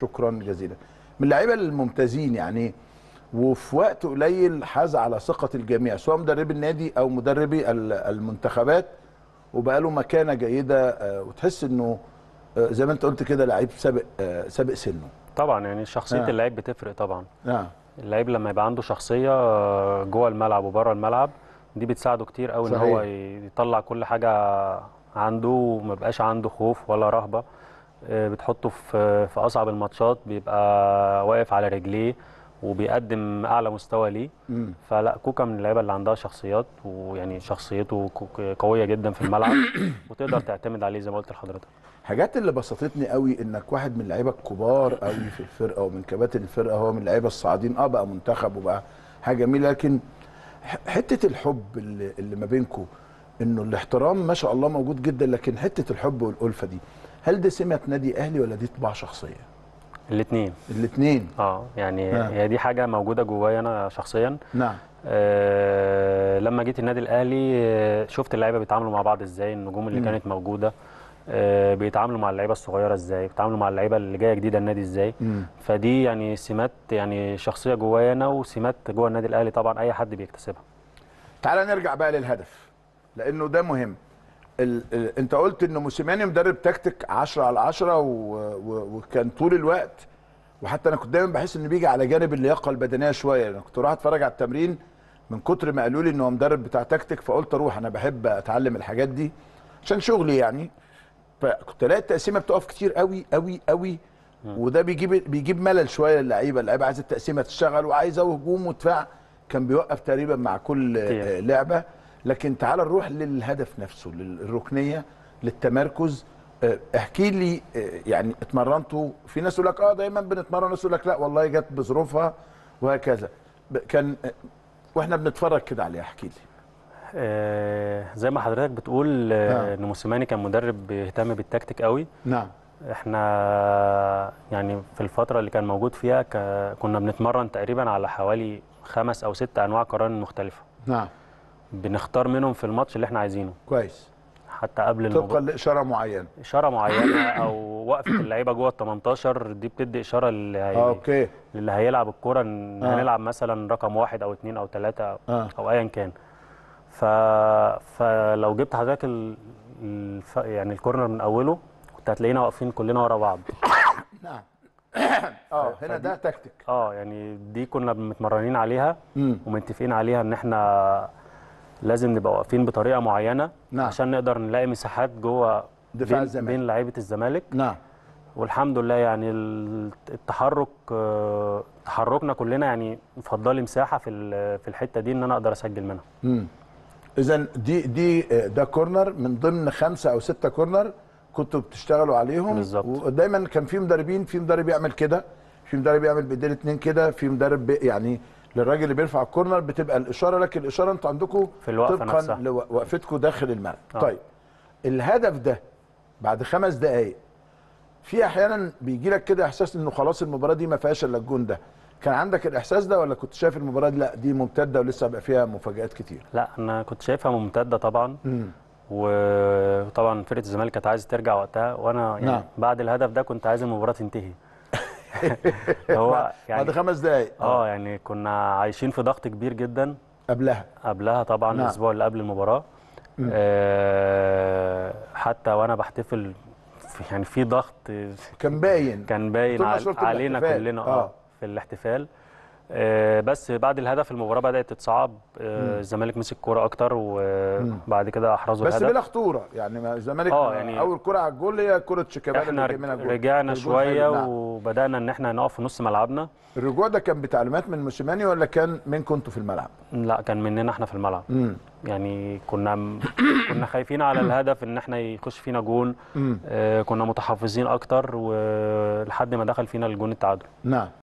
شكرا جزيلا من اللعيبه الممتازين يعني وفي وقت قليل حاز على ثقه الجميع سواء مدربي النادي او مدربي ال- المنتخبات وبقى له مكانه جيده آه، وتحس انه آه، زي ما انت قلت كده لعيب سابق آه، سابق سنه طبعا يعني شخصيه آه. اللعيب بتفرق طبعا نعم اللعيب لما يبقى عنده شخصيه آه، جوه الملعب وبره الملعب دي بتساعده كتير قوي ان صحيح. هو يطلع كل حاجه عنده وما بقاش عنده خوف ولا رهبه آه، بتحطه في في اصعب الماتشات بيبقى واقف على رجليه وبيقدم اعلى مستوى ليه مم. فلا كوكا من اللعيبه اللي عندها شخصيات ويعني شخصيته كو- قويه جدا في الملعب وتقدر تعتمد عليه زي ما قلت لحضرتك حاجات اللي بسطتني قوي انك واحد من اللعيبه الكبار قوي في الفرقه ومن كباتن الفرقه هو من اللعيبه الصاعدين اه بقى منتخب وبقى حاجه جميله لكن ح- حته الحب اللي, اللي ما بينكم انه الاحترام ما شاء الله موجود جدا لكن حته الحب والالفه دي هل دي سمه نادي اهلي ولا دي طباع شخصيه؟ الاثنين الاثنين اه يعني آه. هي دي حاجه موجوده جوايا انا شخصيا نعم آه لما جيت النادي الاهلي آه، شفت اللعيبه بيتعاملوا مع بعض ازاي النجوم اللي مم. كانت موجوده آه بيتعاملوا مع اللعيبه الصغيره ازاي بيتعاملوا مع اللعيبه اللي جايه جديده النادي ازاي مم. فدي يعني سمات يعني شخصيه جوايا انا وسمات جوه النادي الاهلي طبعا اي حد بيكتسبها تعال نرجع بقى للهدف لانه ده مهم ال... ال... انت قلت انه موسيماني مدرب تكتيك 10 على 10 و... و... وكان طول الوقت وحتى انا كنت دايما بحس انه بيجي على جانب اللياقه البدنيه شويه انا كنت اروح اتفرج على التمرين من كتر ما قالوا لي انه هو مدرب بتاع تكتيك فقلت اروح انا بحب اتعلم الحاجات دي عشان شغلي يعني فكنت الاقي التقسيمه بتقف كتير قوي قوي قوي وده بيجيب بيجيب ملل شويه للعيبه اللعيبه عايزه التقسيمه تشتغل وعايزه هجوم ودفاع كان بيوقف تقريبا مع كل كتير. آه، لعبه لكن تعال نروح للهدف نفسه للركنيه للتمركز آه، احكي لي آه، يعني اتمرنتوا في ناس يقول لك اه دايما بنتمرن ناس يقول لك لا والله جت بظروفها وهكذا ب- كان آه، واحنا بنتفرج كده عليها احكي لي آه زي ما حضرتك بتقول آه آه. ان موسيماني كان مدرب بيهتم بالتكتيك قوي نعم احنا يعني في الفترة اللي كان موجود فيها ك- كنا بنتمرن تقريبا على حوالي خمس أو ست أنواع قران مختلفة نعم بنختار منهم في الماتش اللي احنا عايزينه كويس حتى قبل طبقا المباراة لاشاره معينه إشارة معينة أو وقفة اللعيبة جوه ال 18 دي بتدي إشارة اللي, آه، هي... اوكي اللي هيلعب الكورة إن آه. هنلعب مثلا رقم واحد أو اتنين أو تلاتة أو, آه. أو أيا كان ف... فلو جبت حضرتك ال... الف... يعني الكورنر من أوله كنت هتلاقينا واقفين كلنا ورا بعض نعم اه هنا ده تكتيك اه يعني دي كنا متمرنين عليها امم ومتفقين عليها ان احنا لازم نبقى واقفين بطريقه معينه نعم. عشان نقدر نلاقي مساحات جوه دفاع بين, الزمالك. بين لعيبه الزمالك نعم والحمد لله يعني ال- التحرك آه، تحركنا كلنا يعني مفضلي مساحه في ال- في الحته دي ان انا اقدر اسجل منها امم اذا دي دي آه، ده كورنر من ضمن خمسه او سته كورنر كنتوا بتشتغلوا عليهم بالظبط. ودايما كان في مدربين في مدرب يعمل كده في مدرب يعمل بايدين اتنين كده في مدرب بي- يعني للراجل اللي بيرفع الكورنر بتبقى الاشاره لكن الاشاره انتوا عندكم في الوقفة طبقا نفسها. لوقفتكم داخل الملعب آه. طيب الهدف ده بعد خمس دقائق في احيانا بيجي لك كده احساس انه خلاص المباراه دي ما فيهاش الا الجون ده كان عندك الاحساس ده ولا كنت شايف المباراه دي لا دي ممتده ولسه هيبقى فيها مفاجات كتير لا انا كنت شايفها ممتده طبعا امم وطبعا فرقه الزمالك كانت عايزه ترجع وقتها وانا يعني نعم. بعد الهدف ده كنت عايز المباراه تنتهي هو يعني بعد خمس دقائق اه يعني كنا عايشين في ضغط كبير جدا قبلها قبلها طبعا نعم. الاسبوع اللي قبل المباراه مم. آه حتى وانا بحتفل في- يعني في ضغط كان باين كان باين طول ما عل- صورة علينا الاحتفال. كلنا آه. اه في الاحتفال آه بس بعد الهدف المباراه بدات تتصعب آه الزمالك مسك كوره اكتر وبعد كده احرزوا بس الهدف بلا خطوره يعني ما الزمالك آه، ما- يعني اول كره على الجول هي كره شيكابالا احنا اللي جاي منها جول. رجعنا الجول شويه حلو، نعم. وبدانا ان احنا نقف في نص ملعبنا الرجوع ده كان بتعليمات من موسيماني ولا كان منكم انتوا في الملعب؟ لا كان مننا احنا في الملعب امم يعني كنا كنا خايفين على الهدف ان احنا يخش فينا جون امم آه كنا متحفظين اكتر ولحد ما دخل فينا الجون التعادل نعم